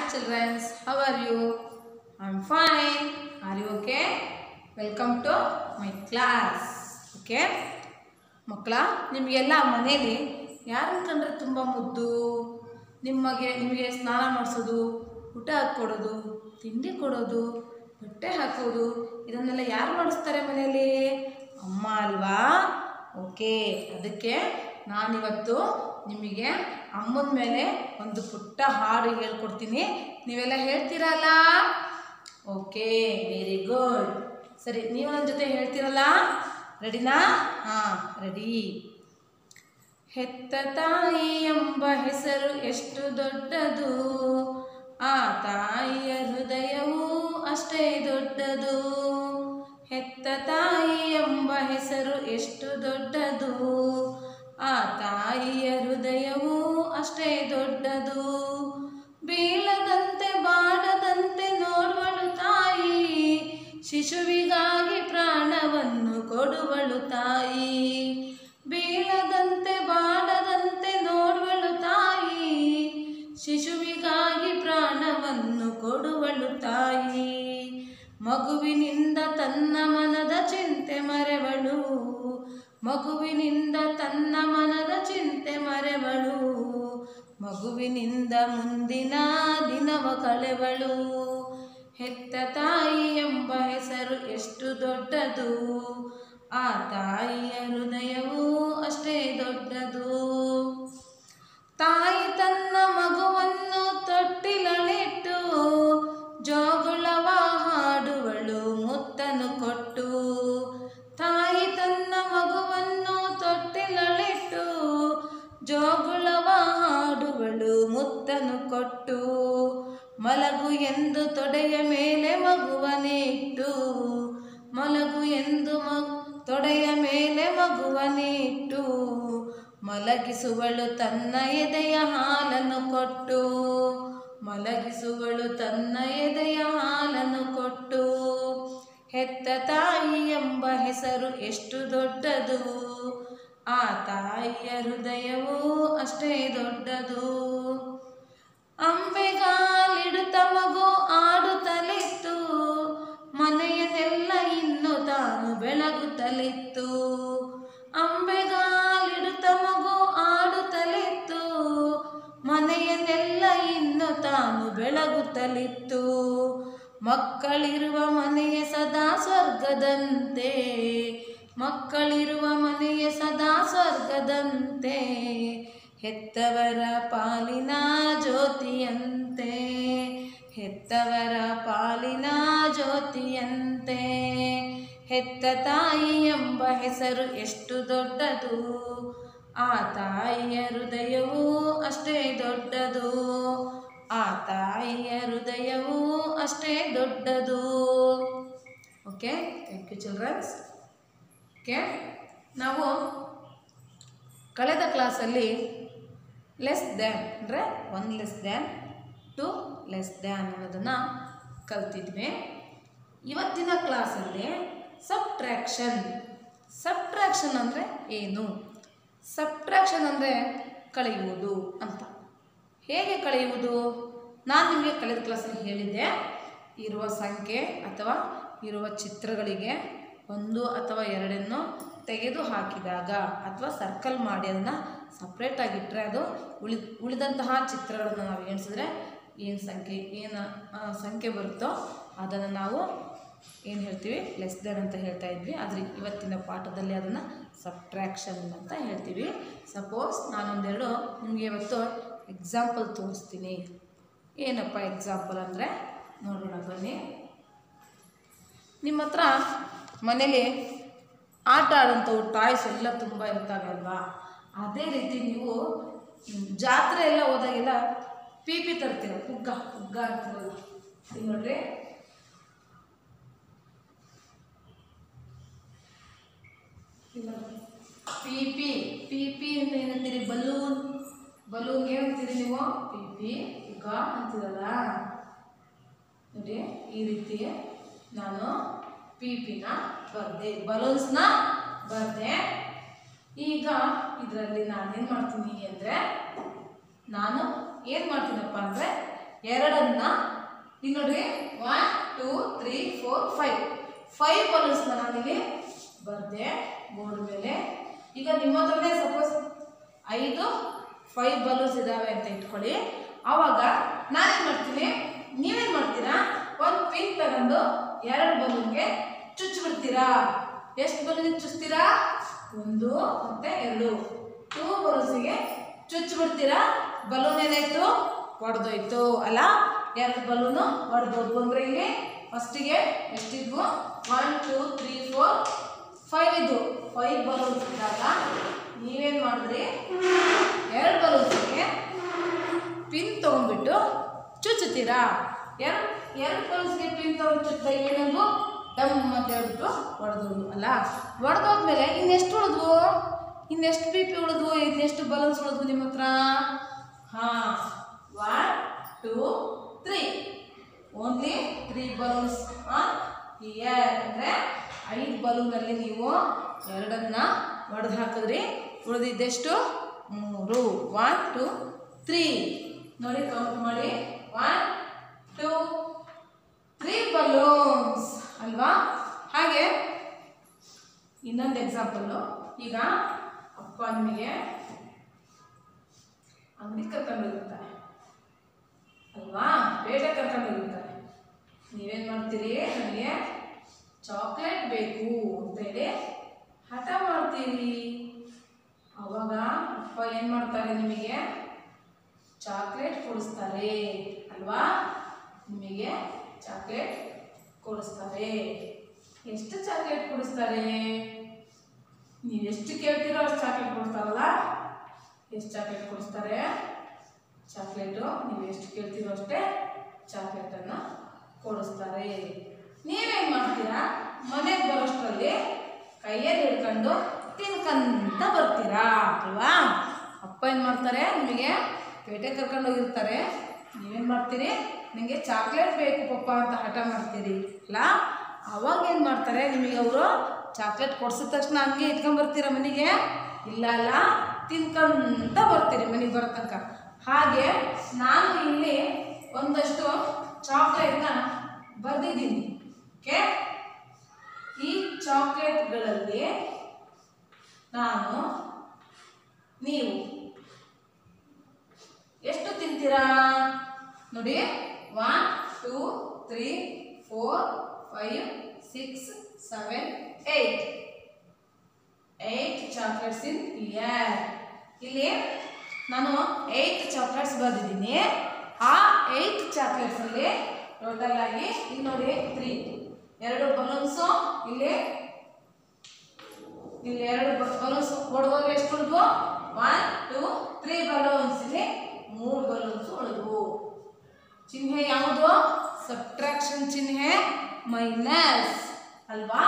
children. How are you? I'm fine. Are you okay? Welcome to my class. Okay? ಮಕ್ಕಳ ನಿಮಗೆಲ್ಲ ಮನೇಲಿ ಯಾರನ್ನ ಕಂಡ್ರೆ ತುಂಬ ಮುದ್ದು ನಿಮಗೆ ನಿಮಗೆ ಸ್ನಾನ ಮಾಡಿಸೋದು ಊಟ ಹಾಕ್ಕೊಡೋದು ತಿಂಡಿ ಕೊಡೋದು ಬಟ್ಟೆ ಹಾಕೋದು ಇದನ್ನೆಲ್ಲ ಯಾರು ಮಾಡಿಸ್ತಾರೆ ಮನೆಯಲ್ಲಿ ಅಮ್ಮ ಅಲ್ವಾ ಓಕೆ ಅದಕ್ಕೆ ನಾನಿವತ್ತು ನಿಮಗೆ ಅಮ್ಮನ ಮೇಲೆ ಒಂದು ಪುಟ್ಟ ಹಾಡು ಹೇಳ್ಕೊಡ್ತೀನಿ ನೀವೆಲ್ಲ ಹೇಳ್ತೀರಲ್ಲ ಓಕೆ ವೆರಿ ಗುಡ್ ಸರಿ ನೀವು ನನ್ನ ಜೊತೆ ಹೇಳ್ತೀರಲ್ಲ ರೆಡಿನಾ ಹಾಂ ರೆಡಿ ಹೆತ್ತ ತಾಯಿ ಎಂಬ ಹೆಸರು ಎಷ್ಟು ದೊಡ್ಡದು ಆ ತಾಯಿಯ ಹೃದಯವೂ ಅಷ್ಟೇ ದೊಡ್ಡದು ಹೆತ್ತ ತಾಯಿ ಎಂಬ ಹೆಸರು ಎಷ್ಟು ದೊಡ್ಡದು ಆ ತಾಯಿಯ ಹೃದಯವೂ ಅಷ್ಟೇ ದೊಡ್ಡದು ಬೀಳದಂತೆ ಬಾಡದಂತೆ ನೋಡುವಳು ತಾಯಿ ಶಿಶುವಿಗಾಗಿ ಪ್ರಾಣವನ್ನು ಕೊಡುವಳು ತಾಯಿ ಬೀಳದಂತೆ ಬಾಡದಂತೆ ನೋಡುವಳು ತಾಯಿ ಶಿಶುವಿಗಾಗಿ ಪ್ರಾಣವನ್ನು ಕೊಡುವಳು ತಾಯಿ ಮಗುವಿನಿಂದ ತನ್ನ ಮನದ ಚಿಂತೆ ಮರೆವಳು ಮಗುವಿನಿಂದ ತನ್ನ ಮನದ ಚಿಂತೆ ಮರೆವಳು ಮಗುವಿನಿಂದ ಮುಂದಿನ ದಿನವ ಕಳೆವಳು ಹೆತ್ತ ತಾಯಿ ಎಂಬ ಹೆಸರು ಎಷ್ಟು ದೊಡ್ಡದು ಆ ತಾಯಿಯ ಹೃದಯವೂ ಅಷ್ಟೇ ದೊಡ್ಡದು ತಾಯಿ ತನ್ನ ಮಗುವನ್ನು ತೊಟ್ಟಿಲಳಿಟ್ಟು ಜೋಗುಳವ ಹಾಡುವಳು ಮುತ್ತನು ಕೊಟ್ಟು ತಾಯಿ ತನ್ನ ಮಗುವನ್ನು ತೊಟ್ಟಿಲಳಿಟ್ಟು ಜೋಗುಳವ ಹಾಡುವಳು ಮುತ್ತನು ಕೊಟ್ಟು ಮಲಗು ಎಂದು ತೊಡೆಯ ಮೇಲೆ ಮಗುವನಿಟ್ಟು ಮಲಗು ಎಂದು ಮಗು ತೊಡೆಯ ಮೇಲೆ ಮಗುವನಿಟ್ಟು ಮಲಗಿಸುವಳು ತನ್ನ ಎದೆಯ ಹಾಲನ್ನು ಕೊಟ್ಟು ಮಲಗಿಸುವಳು ತನ್ನ ಎದೆಯ ಹಾಲನ್ನು ಕೊಟ್ಟು ಹೆತ್ತ ತಾಯಿ ಎಂಬ ಹೆಸರು ಎಷ್ಟು ದೊಡ್ಡದು ಆ ತಾಯಿಯ ಹೃದಯವೂ ಅಷ್ಟೇ ದೊಡ್ಡದು ಅಂಬೆಗಾಲಿಡುತ್ತ ಮಗು ಆಡುತ್ತಲಿತ್ತು ಮನೆಯದೆಲ್ಲ ಇನ್ನು ತಾನು ಬೆಳಗುತ್ತಲಿತ್ತು ಅಂಬೆಗಾಲಿಡುತ್ತ ಮಗು ಆಡುತ್ತಲಿತ್ತು ಮನೆಯನ್ನೆಲ್ಲ ಇನ್ನು ತಾನು ಬೆಳಗುತ್ತಲಿತ್ತು ಮಕ್ಕಳಿರುವ ಮನೆಯ ಸದಾ ಸ್ವರ್ಗದಂತೆ ಮಕ್ಕಳಿರುವ ಮನೆಯ ಸದಾ ಸ್ವರ್ಗದಂತೆ ಹೆತ್ತವರ ಪಾಲಿನ ಜ್ಯೋತಿಯಂತೆ ಹೆತ್ತವರ ಪಾಲಿನ ಜ್ಯೋತಿಯಂತೆ ಹೆತ್ತ ತಾಯಿ ಎಂಬ ಹೆಸರು ಎಷ್ಟು ದೊಡ್ಡದು ಆ ತಾಯಿಯ ಹೃದಯವೂ ಅಷ್ಟೇ ದೊಡ್ಡದು ಆ ತಾಯಿಯ ಹೃದಯವೂ ಅಷ್ಟೇ ದೊಡ್ಡದು okay thank you childrens okay ನಾವು ಕಳೆದ ಕ್ಲಾಸಲ್ಲಿ ಲೆಸ್ ದ್ಯಾನ್ ಅಂದರೆ one less than two less than ಅನ್ನೋದನ್ನು ಕಲ್ತಿದ್ವಿ ಇವತ್ತಿನ ಕ್ಲಾಸಲ್ಲಿ ಸಬ್ಟ್ರ್ಯಾಕ್ಷನ್ ಸಬ್ಟ್ರ್ಯಾಕ್ಷನ್ ಅಂದರೆ ಏನು ಸಬ್ಟ್ರ್ಯಾಕ್ಷನ್ ಅಂದರೆ ಕಳೆಯುವುದು ಅಂತ ಹೇಗೆ ಕಳೆಯುವುದು ನಾನು ನಿಮಗೆ ಕಳೆದ ಕ್ಲಾಸಲ್ಲಿ ಹೇಳಿದ್ದೆ ಇರುವ ಸಂಖ್ಯೆ ಅಥವಾ ಇರುವ ಚಿತ್ರಗಳಿಗೆ ಒಂದು ಅಥವಾ ಎರಡನ್ನು ತೆಗೆದು ಹಾಕಿದಾಗ ಅಥವಾ ಸರ್ಕಲ್ ಮಾಡಿ ಅದನ್ನು ಸಪ್ರೇಟಾಗಿಟ್ಟರೆ ಅದು ಉಳಿ ಉಳಿದಂತಹ ಚಿತ್ರಗಳನ್ನು ನಾವು ಎಣಿಸಿದ್ರೆ ಏನು ಸಂಖ್ಯೆ ಏನು ಆ, ಸಂಖ್ಯೆ ಬರುತ್ತೋ ಅದನ್ನು ನಾವು ಏನು ಹೇಳ್ತೀವಿ ಲೆಸ್ ದೆನ್ ಅಂತ ಹೇಳ್ತಾ ಇದ್ವಿ ಆದರೆ ಇವತ್ತಿನ ಪಾಠದಲ್ಲಿ ಅದನ್ನು ಸಬ್ಟ್ರ್ಯಾಕ್ಷನ್ ಅಂತ ಹೇಳ್ತೀವಿ ಸಪೋಸ್ ನಾನೊಂದೆರಡು ನಿಮಗೆ ಇವತ್ತು ಎಕ್ಸಾಂಪಲ್ ತೋರಿಸ್ತೀನಿ ಏನಪ್ಪ ಎಕ್ಸಾಂಪಲ್ ಅಂದರೆ ನೋಡೋಣ ಬನ್ನಿ ನಿಮ್ಮ ಹತ್ರ ಮನೇಲಿ ಆಟ ಆಡೋಂಥವು ಟಾಯ್ಸ್ ಎಲ್ಲ ತುಂಬ ಇರ್ತವೆ ಅಲ್ವಾ ಅದೇ ರೀತಿ ನೀವು ಹ್ಮ್, ಜಾತ್ರೆ ಎಲ್ಲ ಹೋದಾಗೆಲ್ಲ ಪಿ ಪಿ ತರ್ತೀರ ಪುಗ್ಗ ಪುಗ್ಗ ಅಂತೀರಲ್ಲ ಇದು ನೋಡ್ರಿ ಪಿ ಪಿ ಪಿ ಪಿ ಅಂತ ಏನಂತೀರಿ ಬಲೂನ್ ಬಲೂನ್ ಏನಂತೀರಿ ನೀವು ಪಿ ಪಿ ಪುಗ್ಗ ಅಂತೀರಲ್ಲ ನೋಡಿ ಈ ರೀತಿ ನಾನು ಪಿ ಪಿನ ಬರೆದೆ ಬಲೂನ್ಸ್ನ ಬರೆದೆ ಈಗ ಇದರಲ್ಲಿ ನಾನೇನು ಮಾಡ್ತೀನಿ ಅಂದರೆ ನಾನು ಏನು ಮಾಡ್ತೀನಪ್ಪ ಅಂದರೆ ಎರಡನ್ನ ಈಗ ನೋಡ್ರಿ one two three four five five ಬಲೂನ್ಸ್ನ ನಾನಿಲ್ಲಿ ಬರ್ದೆ ಬೋರ್ಡ್ ಮೇಲೆ ಈಗ ನಿಮ್ಮ ಹತ್ರನೇ ಸಪೋಸ್ ಐದು ಫೈವ್ ಬಲೂನ್ಸ್ ಇದಾವೆ ಅಂತ ಇಟ್ಕೊಳ್ಳಿ ಆವಾಗ ನಾನೇನು ಮಾಡ್ತೀನಿ ನೀವೇನು ಮಾಡ್ತೀರಾ ಒಂದು ಪಿನ್ ತಗೊಂಡು ಎರಡು ಬಲೂನ್ಗೆ ಚುಚ್ಚಿಬಿಡ್ತೀರಾ ಎಷ್ಟು ಬಲೂನ್ ಚುಚ್ತೀರಾ ಒಂದು ಮತ್ತೆ ಎರಡು ಟೂ ಬಲೂನ್ಸಿಗೆ ಚುಚ್ಚಿಬಿಡ್ತೀರಾ ಬಲೂನ್ ಏನಾಯ್ತು ಒಡೆದೋಯ್ತು ಅಲ್ಲ ಎರಡು ಬಲೂನು ಒಡೆದೋದು ಅಂದ್ರೆ ಇಲ್ಲಿ ಫಸ್ಟಿಗೆ ಎಷ್ಟಿದ್ವು one two three four five ಇದ್ವು ಫೈವ್ ಬಲೂನ್ಸ್ ಇದ್ದಾಗ ನೀವೇನು ಮಾಡಿದ್ರಿ ಎರಡು ಬಲೂನ್ಸ್ಗೆ ಪಿನ್ ತೊಗೊಂಡ್ಬಿಟ್ಟು ಚುಚ್ಚುತ್ತೀರಾ ಎರಡು ಎರಡು ಬಲೂನ್ಸ್ಗೆ ಪಿನ್ ತೊಗೊಂಡು ಚುಚ್ಚಿದಾಗ ಏನಂದು ಡಮ್ ಅಂತ ಹೇಳ್ಬಿಟ್ಟು ಹೊಡೆದೋದು ಅಲ್ಲ ಹೊಡೆದೋದ್ಮೇಲೆ ಇನ್ನೆಷ್ಟು ಉಳಿದ್ವು ಇನ್ನೆಷ್ಟು ಪಿ ಪಿ ಉಳಿದ್ವು ಇನ್ನೆಷ್ಟು ಬಲೂನ್ಸ್ ಉಳಿದ್ವು ನಿಮ್ಮ ಹತ್ರ ಹಾಂ one two three only three balloons here ಅಂದರೆ ಐದು ಬಲೂನಲ್ಲಿ ನೀವು ಎರಡನ್ನ ಒಡೆದು ಹಾಕಿದ್ರಿ ಉಳಿದಿದ್ದೆಷ್ಟು ಮೂರು ಒನ್ ಟು ತ್ರೀ ನೋಡಿ ಕೌಂಟ್ ಮಾಡಿ ಒನ್ ಟೂ ತ್ರೀ ಬಲೂನ್ಸ್ ಅಲ್ವಾ ಹಾಗೆ ಇನ್ನೊಂದು ಎಕ್ಸಾಂಪಲ್ಲು ಈಗ ಅಪ್ಪ ನಿಮಗೆ ಅಂಗಡಿ ಕರ್ಕೊಂಡು ಹೋಗಿರ್ತಾರೆ ಅಲ್ವಾ ಪೇಟೆ ಕರ್ಕೊಂಡು ಹೋಗಿರ್ತಾರೆ ನೀವೇನು ಮಾಡ್ತೀರಿ ನನಗೆ ಚಾಕ್ಲೇಟ್ ಬೇಕು ಅಂತೇಳಿ ಹಠ ಮಾಡ್ತೀರಿ ಅವಾಗ ಅಪ್ಪ ಏನು ಮಾಡ್ತಾರೆ ನಿಮಗೆ ಚಾಕ್ಲೇಟ್ ಕೊಡಿಸ್ತಾರೆ ಅಲ್ವಾ ನಿಮಗೆ ಚಾಕ್ಲೇಟ್ ಕೊಡಿಸ್ತಾರೆ ಎಷ್ಟು ಚಾಕ್ಲೇಟ್ ಕೊಡಿಸ್ತಾರೆ ನೀವು ಎಷ್ಟು ಕೇಳ್ತೀರೋ ಅಷ್ಟು ಚಾಕ್ಲೇಟ್ ಕೊಡ್ತಾರಲ್ಲ ಎಷ್ಟು ಚಾಕ್ಲೇಟ್ ಕೊಡಿಸ್ತಾರೆ ಚಾಕ್ಲೇಟು ನೀವು ಎಷ್ಟು ಕೇಳ್ತೀರೋ ಅಷ್ಟೇ ಚಾಕ್ಲೇಟನ್ನು ಕೊಡಿಸ್ತಾರೆ ನೀವೇನು ಮಾಡ್ತೀರಾ ಮನೆಗೆ ಬರೋಷ್ಟರಲ್ಲಿ ಕೈಯಲ್ಲಿ ಹಿಡ್ಕೊಂಡು ತಿನ್ಕಂತ ಬರ್ತೀರಾ ಅಲ್ವಾ ಅಪ್ಪ ಏನು ಮಾಡ್ತಾರೆ ನಿಮಗೆ ಪೇಟೆ ಕರ್ಕೊಂಡು ಹೋಗಿರ್ತಾರೆ ನೀವೇನು ಮಾಡ್ತೀರಿ ನಿಮಗೆ ಚಾಕ್ಲೇಟ್ ಬೇಕು ಪಪ್ಪ ಅಂತ ಹಠ ಮಾಡ್ತೀರಿ ಅಲ್ಲ ಅವಾಗ ಏನು ಮಾಡ್ತಾರೆ ನಿಮಗೆ ಅವರು ಚಾಕ್ಲೇಟ್ ಕೊಡ್ಸಿದ ತಕ್ಷಣ ಹಂಗೆ ಇಟ್ಕೊಂಬರ್ತೀರಾ ಮನೆಗೆ ಇಲ್ಲ ಅಲ್ಲ ತಿನ್ಕೊಂತ ಬರ್ತೀರಿ ಮನೆಗೆ ಬರೋ ತನಕ ಹಾಗೆ ನಾನು ಇಲ್ಲಿ ಒಂದಷ್ಟು ಚಾಕ್ಲೇಟ್ನ ಬರೆದಿದ್ದೀನಿ ಓಕೆ ಈ ಚಾಕ್ಲೇಟ್ಗಳಲ್ಲಿ ನಾನು ನೀವು ಎಷ್ಟು ತಿಂತೀರಾ ನೋಡಿ one two three four five six seven eight eight chocolates in here ಇಲ್ಲಿ ನಾನು ಏಯ್ಟ್ ಚಾಕ್ಲೇಟ್ಸ್ ಬರೆದಿದ್ದೀನಿ ಆ ಏಯ್ಟ್ ಚಾಕ್ಲೇಟ್ಸಲ್ಲಿ ಟೋಟಲ್ ಆಗಿ ಇಲ್ಲಿ ನೋಡಿ ತ್ರೀ ಎರಡು ಬಲೂನ್ಸು ಇಲ್ಲಿ ಇಲ್ಲಿ ಎರಡು ಬಲೂನ್ಸ್ ಹೊಡೆದಾಗ ಎಷ್ಟು ಉಳಿದ್ವು ಒನ್ ಟೂ ತ್ರೀ ಬಲೂನ್ಸ್ ಇಲ್ಲಿ ಮೂರು ಬಲೂನ್ಸ್ ಉಳಿದ್ವು ಚಿಹ್ನೆ ಯಾವುದು ಸಬ್ಟ್ರಾಕ್ಷನ್ ಚಿಹ್ನೆ ಮೈನಸ್ ಅಲ್ವಾ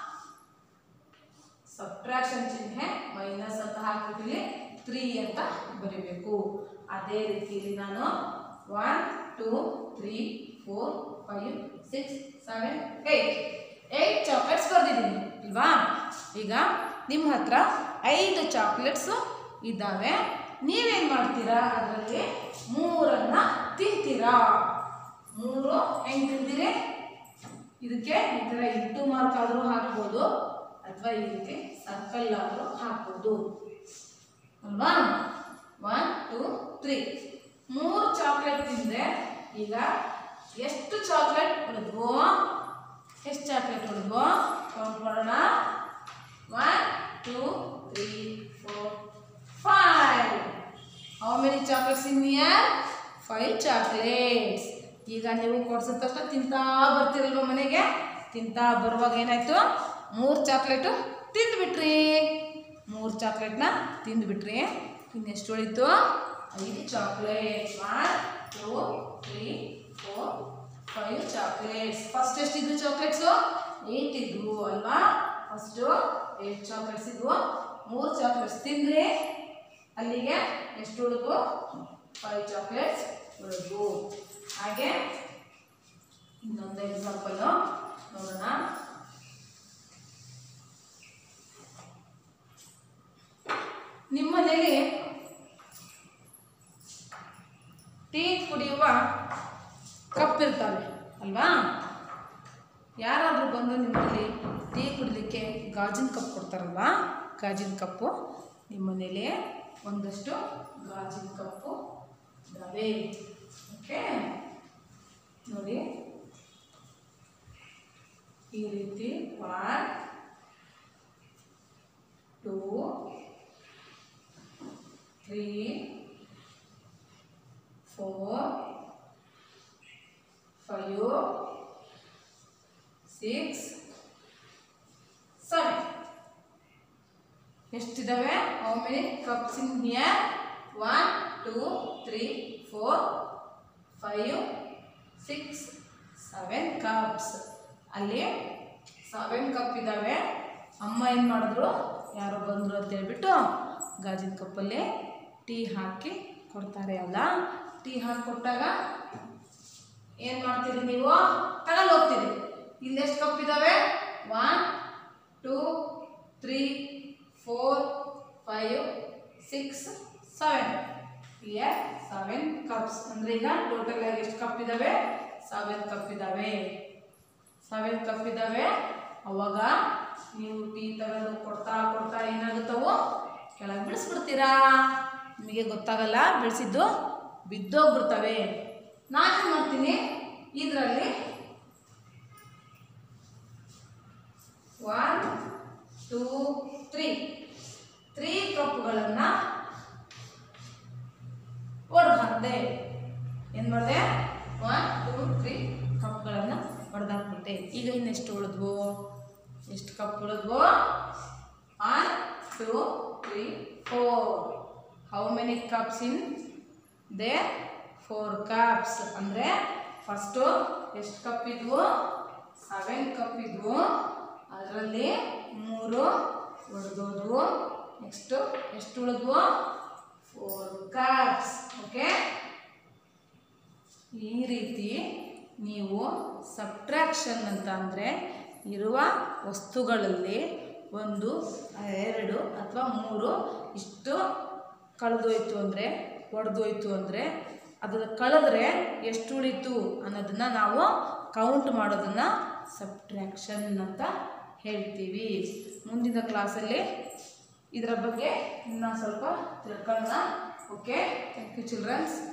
ಸಬ್ಟ್ರಾಕ್ಷನ್ ಚಿಹ್ನೆ ಮೈನಸ್ ಅಂತ ಹಾಕ್ಬಿಟ್ಟಿಲ್ಲಿ ತ್ರೀ ಅಂತ ಬರೀಬೇಕು ಅದೇ ರೀತಿಯಲ್ಲಿ ನಾನು one two three four five six seven eight eight chocolates ಬರೆದಿದ್ದೀನಿ ಇಲ್ವಾ ಈಗ ನಿಮ್ಮ ಹತ್ರ ಐದು ಚಾಕ್ಲೇಟ್ಸು ಇದ್ದಾವೆ ನೀವೇನು ಮಾಡ್ತೀರಾ ಅದರಲ್ಲಿ ಮೂರನ್ನು ತಿಂತೀರಾ ಮೂರು ಹೆಂಗೆ ತಿಂತೀರಿ ಇದಕ್ಕೆ ಈ ಥರ ಇಂಟು ಮಾರ್ಕ್ ಆದರೂ ಹಾಕ್ಬೋದು ಅಥವಾ ಇದಕ್ಕೆ ಸರ್ಕಲ್ ಆದರೂ ಹಾಕ್ಬೋದು ಅಲ್ವಾ ಒನ್ ಟೂ ತ್ರೀ ಮೂರು ಚಾಕ್ಲೇಟ್ ತಿಂದರೆ ಈಗ ಎಷ್ಟು ಚಾಕ್ಲೇಟ್ ಉಳಿದ್ವು ಎಷ್ಟು ಚಾಕ್ಲೇಟ್ ಉಳಿದ್ವು ಕೌಂಟ್ ಮಾಡೋಣ one two three four five how many chocolates in here five chocolates ಈಗ ನೀವು ಕೊಡ್ಸಿದ ತಕ್ಷಣ ತಿಂತಾ ಬರ್ತಿರಲ್ವ ಮನೆಗೆ ತಿಂತಾ ಬರುವಾಗ ಏನಾಯ್ತು ಮೂರು ಚಾಕ್ಲೇಟು ತಿಂದ್ಬಿಟ್ರಿ ಮೂರು ಚಾಕ್ಲೇಟ್ನ ತಿಂದ್ಬಿಟ್ರಿ ಇನ್ನೆಷ್ಟು ಉಳಿತು ಐದು chocolate one two three four five chocolates first ಎಷ್ಟಿದ್ವು ಚಾಕ್ಲೇಟ್ಸು ಏಯ್ಟ್ ಇದ್ವು ಅಲ್ವಾ ಫಸ್ಟು ಏಯ್ಟ್ ಚಾಕ್ಲೇಟ್ಸ್ ಇದ್ವು ಮೂರು ಚಾಕ್ಲೇಟ್ಸ್ ತಿಂದ್ರಿ ಅಲ್ಲಿಗೆ ಎಷ್ಟು ಉಳಿದ್ವು ಫೈವ್ ಚಾಕ್ಲೇಟ್ಸ್ ಉಳಿದ್ವು ಹಾಗೆ ಇನ್ನೊಂದು ಎಕ್ಸಾಂಪಲು ನೋಡೋಣ ನಿಮ್ಮನೇಲಿ ಟೀ ಕುಡಿಯುವ ಕಪ್ ಇರ್ತವೆ ಅಲ್ವಾ ಯಾರಾದರೂ ಬಂದು ನಿಮ್ಮಲ್ಲಿ ಟೀ ಕುಡಲಿಕ್ಕೆ ಗಾಜಿನ ಕಪ್ ಕೊಡ್ತಾರಲ್ವಾ ಗಾಜಿನ ಕಪ್ಪು ನಿಮ್ಮ ಮನೇಲಿ ಒಂದಷ್ಟು ಗಾಜಿನ ಕಪ್ಪು ಇದ್ದಾವೆ ಓಕೆ ನೋಡಿ ಈ ರೀತಿ one two three four five six seven ಎಷ್ಟಿದಾವೆ how many cups in here one two three four five six seven cups ಅಲ್ಲಿ ಸೆವೆನ್ ಕಪ್ ಇದ್ದಾವೆ ಅಮ್ಮ ಏನು ಮಾಡಿದ್ರು ಯಾರೋ ಬಂದರು ಅಂತ ಹೇಳ್ಬಿಟ್ಟು ಗಾಜಿನ ಕಪ್ಪಲ್ಲಿ ಟೀ ಹಾಕಿ ಕೊಡ್ತಾರೆ ಅಲ್ಲ ಟೀ ಹಾಕಿ ಕೊಟ್ಟಾಗ ಏನು ಮಾಡ್ತೀರಿ ನೀವು ತಗೊಂಡು ಹೋಗ್ತೀರಿ ಇಲ್ಲಿ ಎಷ್ಟು ಕಪ್ ಇದ್ದಾವೆ one two three four five six seven here seven cups ಅಂದರೆ ಈಗ ಟೋಟಲ್ ಆಗಿ ಎಷ್ಟು ಕಪ್ ಇದ್ದಾವೆ ಸೆವೆನ್ ಕಪ್ ಇದ್ದಾವೆ ಸೆವೆನ್ ಕಪ್ ಇದ್ದಾವೆ ಅವಾಗ ನೀವು ಟೀ ತಗೊಂಡು ಕೊಡ್ತಾ ಕೊಡ್ತಾ ಏನಾಗುತ್ತವು ಕೆಳಗೆ ಬಿಡಿಸ್ಬಿಡ್ತೀರಾ ನಿಮಗೆ ಗೊತ್ತಾಗಲ್ಲ ಬಿಡಿಸಿದ್ದು ಬಿದ್ದೋಗ್ಬಿಡ್ತವೆ ನಾನು ಏನು ಮಾಡ್ತೀನಿ ಇದರಲ್ಲಿ ಒನ್ ಟೂ ತ್ರೀ ತ್ರೀ ಕಪ್ಗಳನ್ನು ಒಡೆದು ಹಾಕಿದೆ ಏನು ಮಾಡಿದೆ ಒನ್ ಟೂ ತ್ರೀ ಕಪ್ಗಳನ್ನು ಹೊಡೆದಾಕ್ಬಿಟ್ಟೆ ಈಗ ಇನ್ನೆಷ್ಟು ಉಳಿದ್ವು ಎಷ್ಟು ಕಪ್ ಉಳಿದ್ವು one two three four how many cups in there four cups ಅಂದರೆ ಫಸ್ಟು ಎಷ್ಟು ಕಪ್ ಇದ್ವು ಸೆವೆನ್ ಕಪ್ ಇದ್ವು ಅದರಲ್ಲಿ ಮೂರು ಒಡೆದೋದ್ವು ನೆಕ್ಸ್ಟು ಎಷ್ಟು ಉಳಿದ್ವು ಫೋರ್ ಕಪ್ಸ್ ಓಕೆ ಈ ರೀತಿ ನೀವು ಸಬ್ಟ್ರಾಕ್ಷನ್ ಅಂತ ಅಂದರೆ ಇರುವ ವಸ್ತುಗಳಲ್ಲಿ ಒಂದು ಎರಡು ಅಥವಾ ಮೂರು ಇಷ್ಟು ಕಳೆದೋಯ್ತು ಅಂದರೆ ಒಡೆದೋಯ್ತು ಅಂದರೆ ಅದನ್ನು ಕಳೆದ್ರೆ ಎಷ್ಟು ಉಳಿತು ಅನ್ನೋದನ್ನು ನಾವು ಕೌಂಟ್ ಮಾಡೋದನ್ನು ಸಬ್ಟ್ರಾಕ್ಷನ್ ಅಂತ ಹೇಳ್ತೀವಿ ಮುಂದಿನ ಕ್ಲಾಸಲ್ಲಿ ಇದರ ಬಗ್ಗೆ ಇನ್ನೂ ಸ್ವಲ್ಪ ತಿಳ್ಕೊಳ್ಳೋಣ ಓಕೆ ಥ್ಯಾಂಕ್ ಯು ಚಿಲ್ಡ್ರನ್ಸ್